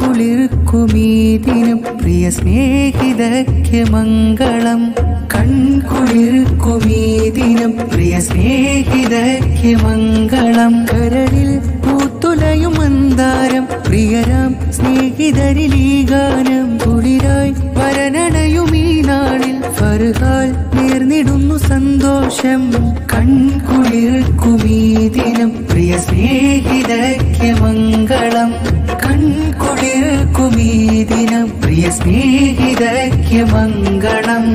കൺകുളിർക്കുമീ ദിനം പ്രിയ സ്നേഹിതയ്ക്ക് മംഗളം കൺകുളിർക്കുമീ ദിനം പ്രിയ സ്നേഹിതയ്ക്ക് മംഗളം കരളിൽ പൂത്തുലയും മന്ദാരം പ്രിയരാം സ്നേഹിതരിൽ ഈ ഗാനം കുളിരായി വരനടയും ഈ നാളിൽ ഫർഹാൽ നേർന്നിടുന്നു സന്തോഷം കൺകുളിർക്കുമീ ദിനം പ്രിയ സ്നേഹിതയ്ക്ക് മംഗളം കൺകുളിർക്കുമീ ദിനം പ്രിയ സ്നേഹിതയ്ക്ക് മംഗളം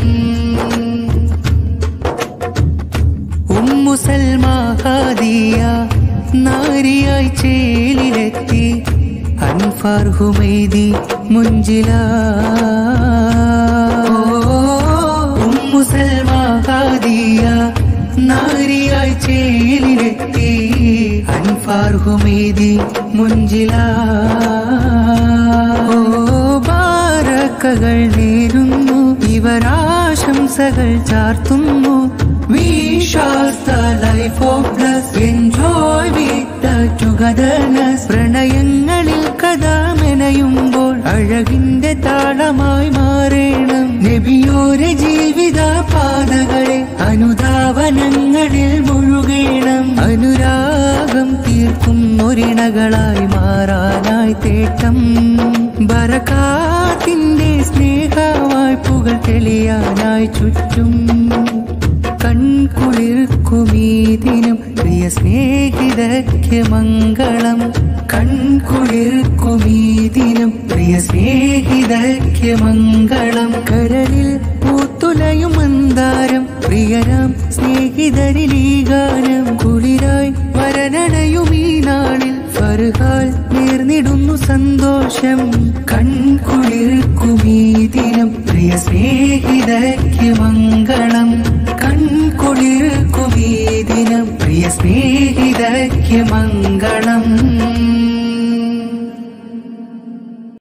ഉമ്മു സൽമാഹാദിയ നാരിയായി ചേലിലെത്തി അൻഫാർ ഹുമൈദി മുഞ്ചില ഉമ്മു സൽമാഹാദിയ നാരിയായി ചേലിലെത്തി അൻഫാർ ഹുമൈദി മുഞ്ചില ഓ ബാരക്കകൾ നേരുന്നു ഇവരാശംസകൾ ചാർത്തുന്നു We shall the life of bless Enjoy with the togetherness പ്രണയങ്ങളിൽ കഥ മെനയുമ്പോൾ അഴകിന്റെ താളമായി മാറേണം നബിയോരെ ജീവിത പാതകളെ അനുധാവനങ്ങളിൽ മുഴുകേണം അനുരാഗം തീർക്കും ഒരിണകളായി മാറാനായി തേട്ടം ബറക്കാത്തിന്റെ സ്നേഹവായ്പുകൾ തെളിയാനായി ചുറ്റും കൺകുളിർക്കുമീ ദിനം പ്രിയ സ്നേഹിതയ്ക്ക് മംഗളം കൺകുളിർക്കുമീ ദിനം പ്രിയ സ്നേഹിതയ്ക്ക് മംഗളം കരളിൽ പൂത്തുലയും മന്ദാരം പ്രിയരാം സ്നേഹിതരിൽ ഈ ഗാനം കുളിരായി വരനടയും ഈ നാളിൽ ഫർഹാൽ നേർന്നിടുന്നു സന്തോഷം കൺകുളിർക്കുമീ ദിനം പ്രിയ സ്നേഹിതയ്ക്ക് മംഗളം കൺകുളിർക്കുമീ ദിനം പ്രിയ സ്നേഹിതയ്ക്ക് മംഗളം